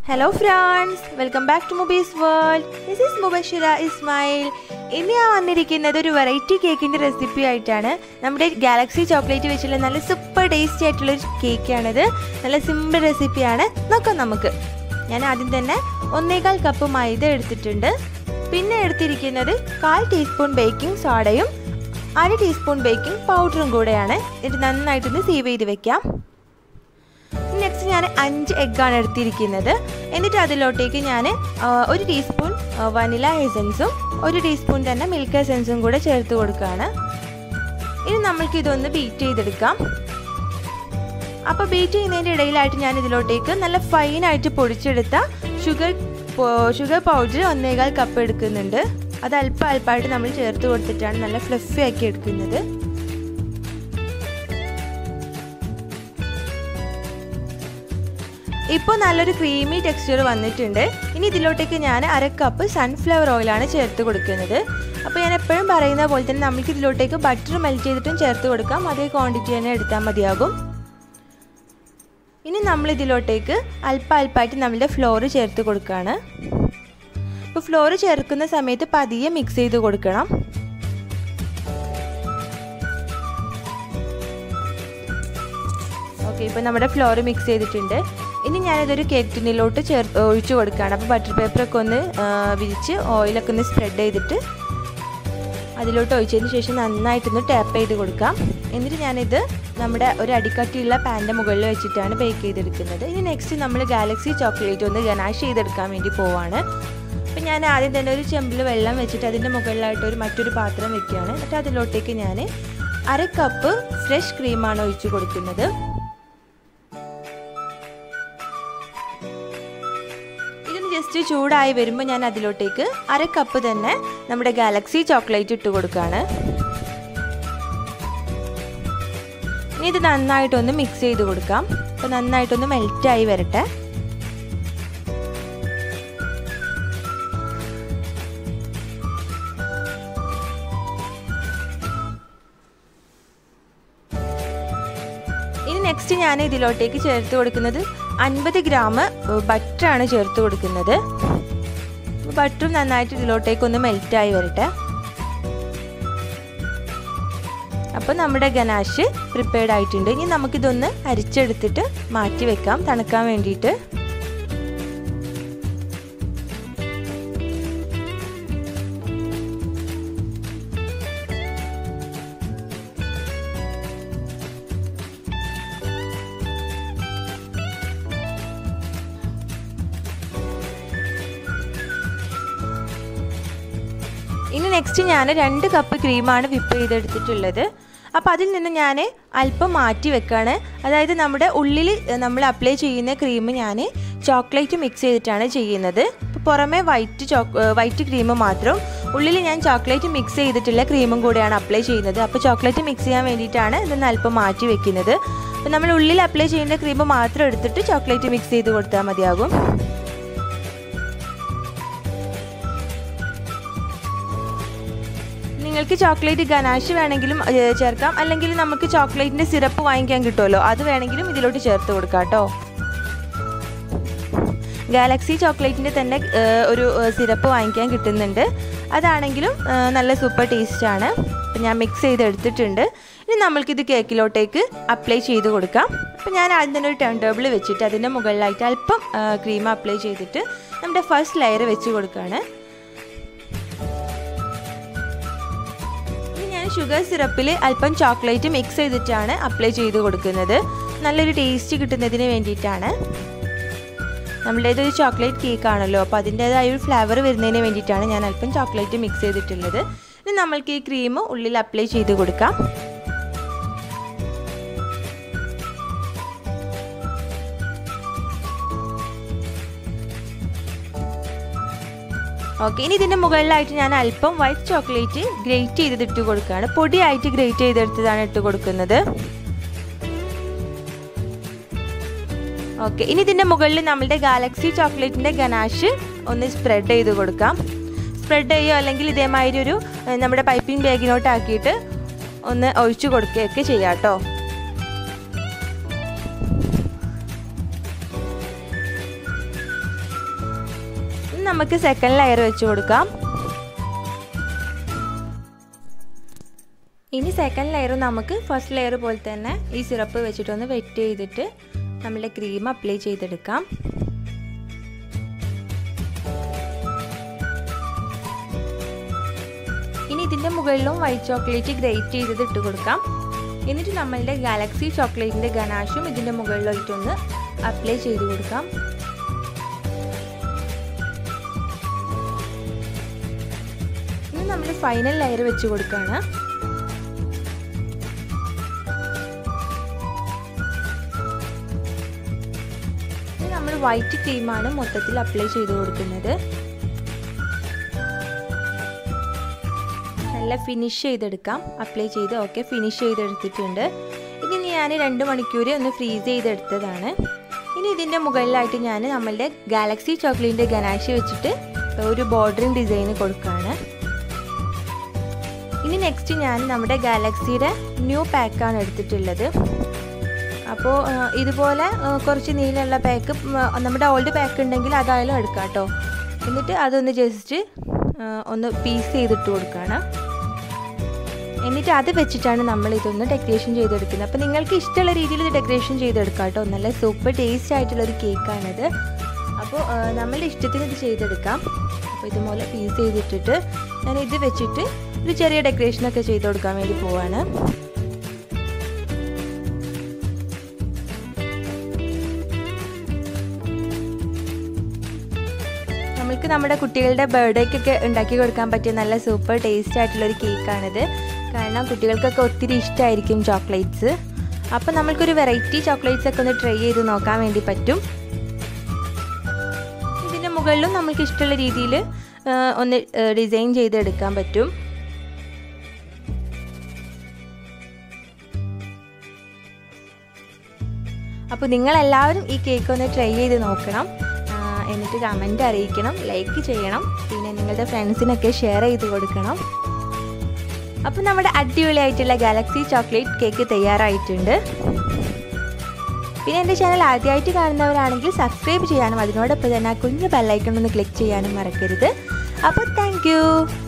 hello friends welcome back to Mubee's world this is Mubashira Ismail ഇന്ന് ഞാൻ വന്നിരിക്കുന്നത് ഒരു വെറൈറ്റി കേക്കിൻ്റെ റെസിപ്പി ആയിട്ടാണ് നമ്മുടെ ഗാലക്സി ചോക്ലേറ്റ് വെച്ചുള്ള നല്ല സൂപ്പർ ടേസ്റ്റി ആയിട്ടുള്ള ഒരു കേക്കാണിത് നല്ല സിമ്പിൾ റെസിപ്പിയാണ് നോക്കാം നമുക്ക് ഞാൻ ആദ്യം തന്നെ ഒന്നേകാൽ കപ്പ് മൈദ എടുത്തിട്ടുണ്ട് പിന്നെ എടുത്തിരിക്കുന്നത് കാൽ ടീസ്പൂൺ ബേക്കിംഗ് സോഡയും അര ടീസ്പൂൺ ബേക്കിംഗ് പൗഡറും കൂടെയാണ് ഇത് നന്നായിട്ടൊന്ന് സീവ് ചെയ്ത് വെക്കാം നെക്സ്റ്റ് ഞാൻ അഞ്ച് എഗ്ഗാണ് എടുത്തിരിക്കുന്നത് എന്നിട്ട് അതിലോട്ടേക്ക് ഞാൻ ഒരു ടീസ്പൂൺ വനില എസൻസും ഒരു ടീസ്പൂൺ തന്നെ മിൽക്ക് എസൻസും കൂടെ ചേർത്ത് കൊടുക്കുകയാണ് ഇനി നമ്മൾക്ക് ഇതൊന്ന് ബീറ്റ് ചെയ്തെടുക്കാം അപ്പോൾ ബീറ്റ് ചെയ്യുന്നതിൻ്റെ ഇടയിലായിട്ട് ഞാൻ ഇതിലോട്ടേക്ക് നല്ല ഫൈനായിട്ട് പൊടിച്ചെടുത്ത ഷുഗർ ഷുഗർ പൗഡർ ഒന്നേകാൽ കപ്പ് എടുക്കുന്നുണ്ട് അത് അല്പം അല്പമായിട്ട് നമ്മൾ ചേർത്ത് കൊടുത്തിട്ടാണ് നല്ല ഫ്ലഫി ആക്കി എടുക്കുന്നത് ഇപ്പോൾ നല്ലൊരു ക്രീമി ടെക്സ്ചർ വന്നിട്ടുണ്ട് ഇനി ഇതിലോട്ടേക്ക് ഞാൻ അര കപ്പ് സൺഫ്ലവർ ഓയിലാണ് ചേർത്ത് കൊടുക്കുന്നത് അപ്പോൾ ഞാൻ എപ്പോഴും പറയുന്ന പോലെ തന്നെ നമുക്ക് ഇതിലോട്ടേക്ക് ബട്ടർ മെൽറ്റ് ചെയ്തിട്ടും ചേർത്ത് കൊടുക്കാം അതേ ക്വാണ്ടിറ്റി തന്നെ എടുത്താൽ മതിയാകും ഇനി നമ്മൾ ഇതിലോട്ടേക്ക് അല്പം അല്പമായിട്ട് നമ്മളുടെ ഫ്ലോർ ചേർത്ത് കൊടുക്കുകയാണ് ഇപ്പോൾ ഫ്ലോർ ചേർക്കുന്ന സമയത്ത് പതിയെ മിക്സ് ചെയ്ത് കൊടുക്കണം ഓക്കെ ഇപ്പോൾ നമ്മുടെ ഫ്ലോർ മിക്സ് ചെയ്തിട്ടുണ്ട് ഇനി ഞാനിതൊരു കേക്ക് ടിന്നിലോട്ട് ചേർ ഒഴിച്ചു കൊടുക്കുകയാണ് അപ്പോൾ ബട്ടർ പേപ്പറൊക്കെ ഒന്ന് വിരിച്ച് ഓയിലൊക്കെ ഒന്ന് സ്പ്രെഡ് ചെയ്തിട്ട് അതിലോട്ട് ഒഴിച്ചതിന് ശേഷം നന്നായിട്ടൊന്ന് ടാപ്പ് ചെയ്ത് കൊടുക്കാം എന്നിട്ട് ഞാനിത് നമ്മുടെ ഒരു അടിക്കട്ടിയുള്ള പാൻ്റെ മുകളിൽ വെച്ചിട്ടാണ് ബേക്ക് ചെയ്തെടുക്കുന്നത് ഇനി നെക്സ്റ്റ് നമ്മൾ ഗാലക്സി ചോക്ലേറ്റ് ഒന്ന് ഗനാഷ് ചെയ്തെടുക്കാൻ വേണ്ടി പോവാണ് അപ്പം ഞാൻ ആദ്യം തന്നെ ഒരു ചെമ്പിൽ വെള്ളം വെച്ചിട്ട് അതിൻ്റെ മുകളിലായിട്ട് ഒരു മറ്റൊരു പാത്രം വെക്കുകയാണ് എന്നിട്ട് അതിലോട്ടേക്ക് ഞാൻ അര കപ്പ് ഫ്രഷ് ക്രീമാണ് ഒഴിച്ചു കൊടുക്കുന്നത് ജസ്റ്റ് ചൂടായി വരുമ്പോൾ ഞാൻ അതിലോട്ടേക്ക് അര കപ്പ് തന്നെ നമ്മുടെ ഗാലക്സി ചോക്ലേറ്റ് ഇട്ട് കൊടുക്കുകയാണ് ഇനി ഇത് നന്നായിട്ടൊന്ന് മിക്സ് ചെയ്ത് കൊടുക്കാം അപ്പോൾ നന്നായിട്ടൊന്ന് മെൽറ്റായി വരട്ടെ ഇനി നെക്സ്റ്റ് ഞാൻ ഇതിലോട്ടേക്ക് ചേർത്ത് കൊടുക്കുന്നത് അൻപത് ഗ്രാം ബട്ടറാണ് ചേർത്ത് കൊടുക്കുന്നത് ബട്ടറും നന്നായിട്ട് ഇതിലോട്ടേക്ക് ഒന്ന് മെൽറ്റായി വരട്ടെ അപ്പോൾ നമ്മുടെ ഗനാഷ് പ്രിപ്പയർഡ് ആയിട്ടുണ്ട് ഇനി നമുക്കിതൊന്ന് അരിച്ചെടുത്തിട്ട് മാറ്റി വെക്കാം തണുക്കാൻ വേണ്ടിയിട്ട് ഇനി നെക്സ്റ്റ് ഞാൻ രണ്ട് കപ്പ് ക്രീമാണ് വിപ്പ് ചെയ്തെടുത്തിട്ടുള്ളത് അപ്പോൾ അതിൽ നിന്ന് ഞാൻ അല്പം മാറ്റി വെക്കാണ് അതായത് നമ്മുടെ ഉള്ളിൽ നമ്മൾ അപ്ലൈ ചെയ്യുന്ന ക്രീം ഞാൻ ചോക്ലേറ്റ് മിക്സ് ചെയ്തിട്ടാണ് ചെയ്യുന്നത് പുറമേ വൈറ്റ് ചോക്ക് വൈറ്റ് ക്രീം മാത്രം ഉള്ളിൽ ഞാൻ ചോക്ലേറ്റ് മിക്സ് ചെയ്തിട്ടുള്ള ക്രീമും കൂടെയാണ് അപ്ലൈ ചെയ്യുന്നത് അപ്പോൾ ചോക്ലേറ്റ് മിക്സ് ചെയ്യാൻ വേണ്ടിയിട്ടാണ് ഇതൊന്ന് അല്പം മാറ്റി വെക്കുന്നത് അപ്പോൾ നമ്മൾ ഉള്ളിൽ അപ്ലൈ ചെയ്യുന്ന ക്രീം മാത്രം എടുത്തിട്ട് ചോക്ലേറ്റ് മിക്സ് ചെയ്ത് കൊടുത്താൽ മതിയാകും നിങ്ങൾക്ക് ചോക്ലേറ്റ് ഗനാഷ് വേണമെങ്കിലും ചേർക്കാം അല്ലെങ്കിൽ നമുക്ക് ചോക്ലേറ്റിൻ്റെ സിറപ്പ് വാങ്ങിക്കാൻ കിട്ടുമല്ലോ അത് വേണമെങ്കിലും ഇതിലോട്ട് ചേർത്ത് കൊടുക്കാം കേട്ടോ ഗാലക്സി ചോക്ലേറ്റിൻ്റെ തന്നെ ഒരു സിറപ്പ് വാങ്ങിക്കാൻ കിട്ടുന്നുണ്ട് അതാണെങ്കിലും നല്ല സൂപ്പർ ടേസ്റ്റാണ് അപ്പം ഞാൻ മിക്സ് ചെയ്ത് എടുത്തിട്ടുണ്ട് ഇനി നമ്മൾക്കിത് കേക്കിലോട്ടേക്ക് അപ്ലൈ ചെയ്ത് കൊടുക്കാം അപ്പോൾ ഞാൻ ആദ്യം തന്നെ ഒരു ടേൺ ടേബിൾ വെച്ചിട്ട് അതിൻ്റെ മുകളിലായിട്ട് അല്പം ക്രീം അപ്ലൈ ചെയ്തിട്ട് നമ്മുടെ ഫസ്റ്റ് ലെയർ വെച്ച് കൊടുക്കുകയാണ് ഷുഗർ സിറപ്പിൽ അല്പം ചോക്ലേറ്റ് മിക്സ് ചെയ്തിട്ടാണ് അപ്ലൈ ചെയ്ത് കൊടുക്കുന്നത് നല്ലൊരു ടേസ്റ്റ് കിട്ടുന്നതിന് വേണ്ടിയിട്ടാണ് നമ്മുടേതൊരു ചോക്ലേറ്റ് കേക്ക് ആണല്ലോ അപ്പോൾ അതിൻ്റേതായ ഒരു ഫ്ലേവർ വരുന്നതിന് വേണ്ടിയിട്ടാണ് ഞാൻ അല്പം ചോക്ലേറ്റ് മിക്സ് ചെയ്തിട്ടുള്ളത് ഇനി നമ്മൾക്ക് ഈ ക്രീം ഉള്ളിൽ അപ്ലൈ ചെയ്ത് കൊടുക്കാം ഓക്കെ ഇനി ഇതിൻ്റെ മുകളിലായിട്ട് ഞാൻ അല്പം വൈറ്റ് ചോക്ലേറ്റ് ഗ്രേറ്റ് ചെയ്ത് ഇട്ട് കൊടുക്കുകയാണ് പൊടിയായിട്ട് ഗ്രേറ്റ് ചെയ്തെടുത്തതാണ് ഇട്ട് കൊടുക്കുന്നത് ഓക്കെ ഇനി ഇതിൻ്റെ മുകളിൽ നമ്മളുടെ ഗാലക്സി ചോക്ലേറ്റിൻ്റെ ഗനാഷ് ഒന്ന് സ്പ്രെഡ് ചെയ്ത് കൊടുക്കാം സ്പ്രെഡ് ചെയ്യുകയോ അല്ലെങ്കിൽ ഇതേമാതിരി ഒരു നമ്മുടെ പൈപ്പിംഗ് ബാഗിനോട്ട് ആക്കിയിട്ട് ഒന്ന് ഒഴിച്ചു കൊടുക്കുകയൊക്കെ ചെയ്യാം കേട്ടോ ഇനി നമുക്ക് സെക്കൻഡ് ലെയർ വെച്ച് കൊടുക്കാം ഇനി സെക്കൻഡ് ലെയർ നമുക്ക് ഫസ്റ്റ് ലെയർ പോലെ തന്നെ ഈ സിറപ്പ് വെച്ചിട്ടൊന്ന് വെറ്റ് ചെയ്തിട്ട് നമ്മുടെ ക്രീം അപ്ലൈ ചെയ്തെടുക്കാം ഇനി ഇതിൻ്റെ മുകളിലും വൈറ്റ് ചോക്ലേറ്റ് ഗ്രേറ്റ് ചെയ്തത് ഇട്ട് കൊടുക്കാം എന്നിട്ട് നമ്മളുടെ ഗാലക്സി ചോക്ലേറ്റിൻ്റെ ഗനാഷും ഇതിൻ്റെ മുകളിലായിട്ടൊന്ന് അപ്ലൈ ചെയ്ത് കൊടുക്കാം ഇനി നമ്മൾ ഫൈനൽ ലെയർ വെച്ച് കൊടുക്കുകയാണ് ഇനി നമ്മൾ വൈറ്റ് ക്രീമാണ് മൊത്തത്തിൽ അപ്ലൈ ചെയ്ത് കൊടുക്കുന്നത് നല്ല ഫിനിഷ് ചെയ്തെടുക്കാം അപ്ലൈ ചെയ്ത് ഓക്കെ ഫിനിഷ് ചെയ്തെടുത്തിട്ടുണ്ട് ഇനി ഞാൻ രണ്ട് മണിക്കൂർ ഒന്ന് ഫ്രീസ് ചെയ്തെടുത്തതാണ് ഇനി ഇതിൻ്റെ മുകളിലായിട്ട് ഞാൻ നമ്മളുടെ ഗാലക്സി ചോക്ലേറ്റിൻ്റെ ഗനാഷി വെച്ചിട്ട് ഒരു ബോർഡറിങ് ഡിസൈൻ കൊടുക്കുകയാണ് ഇനി നെക്സ്റ്റ് ഞാൻ നമ്മുടെ ഗാലക്സിയുടെ ന്യൂ പാക്കാണ് എടുത്തിട്ടുള്ളത് അപ്പോൾ ഇതുപോലെ കുറച്ച് നീളമുള്ള പാക്ക് നമ്മുടെ ഓൾഡ് പാക്ക് ഉണ്ടെങ്കിൽ അതായാലും എടുക്കാം കേട്ടോ എന്നിട്ട് അതൊന്ന് ജസ്റ്റ് ഒന്ന് പീസ് ചെയ്തിട്ട് കൊടുക്കുകയാണ് എന്നിട്ട് അത് വെച്ചിട്ടാണ് നമ്മൾ ഇതൊന്ന് ഡെക്കറേഷൻ ചെയ്തെടുക്കുന്നത് അപ്പോൾ നിങ്ങൾക്ക് ഇഷ്ടമുള്ള രീതിയിൽ ഇത് ഡെക്കറേഷൻ ചെയ്തെടുക്കാം കേട്ടോ നല്ല സൂപ്പർ ടേസ്റ്റ് ആയിട്ടുള്ളൊരു കേക്കാണിത് അപ്പോൾ നമ്മളുടെ ഇഷ്ടത്തിന് ഇത് ചെയ്തെടുക്കാം അപ്പോൾ ഇതുപോലെ പീസ് ചെയ്തിട്ടിട്ട് ഞാൻ ഇത് വെച്ചിട്ട് ഒരു ചെറിയ ഡെക്കറേഷനൊക്കെ ചെയ്ത് കൊടുക്കാൻ വേണ്ടി പോവാണ് നമ്മൾക്ക് നമ്മുടെ കുട്ടികളുടെ ബർത്ത്ഡേക്കൊക്കെ ഉണ്ടാക്കി കൊടുക്കാൻ പറ്റിയ നല്ല സൂപ്പർ ടേസ്റ്റ് ആയിട്ടുള്ളൊരു കേക്കാണിത് കാരണം കുട്ടികൾക്കൊക്കെ ഒത്തിരി ഇഷ്ടമായിരിക്കും ചോക്ലേറ്റ്സ് അപ്പോൾ നമ്മൾക്കൊരു വെറൈറ്റി ചോക്ലേറ്റ്സ് ഒക്കെ ഒന്ന് ട്രൈ ചെയ്ത് നോക്കാൻ വേണ്ടി പറ്റും ഇതിൻ്റെ മുകളിലും നമുക്ക് ഇഷ്ടമുള്ള രീതിയിൽ ഒന്ന് ഡിസൈൻ ചെയ്തെടുക്കാൻ പറ്റും അപ്പോൾ നിങ്ങളെല്ലാവരും ഈ കേക്ക് ഒന്ന് ട്രൈ ചെയ്ത് നോക്കണം എന്നിട്ട് കമൻറ്റ് അറിയിക്കണം ലൈക്ക് ചെയ്യണം പിന്നെ നിങ്ങളുടെ ഫ്രണ്ട്സിനൊക്കെ ഷെയർ ചെയ്ത് കൊടുക്കണം അപ്പോൾ നമ്മുടെ അടിപൊളിയായിട്ടുള്ള ഗാലക്സി ചോക്ലേറ്റ് കേക്ക് തയ്യാറായിട്ടുണ്ട് പിന്നെ എൻ്റെ ചാനൽ ആദ്യമായിട്ട് കാണുന്നവരാണെങ്കിൽ സബ്സ്ക്രൈബ് ചെയ്യാനും അതിനോടൊപ്പം തന്നെ ആ കുഞ്ഞു ബെല്ലൈക്കൺ ഒന്ന് ക്ലിക്ക് ചെയ്യാനും മറക്കരുത് അപ്പോൾ താങ്ക്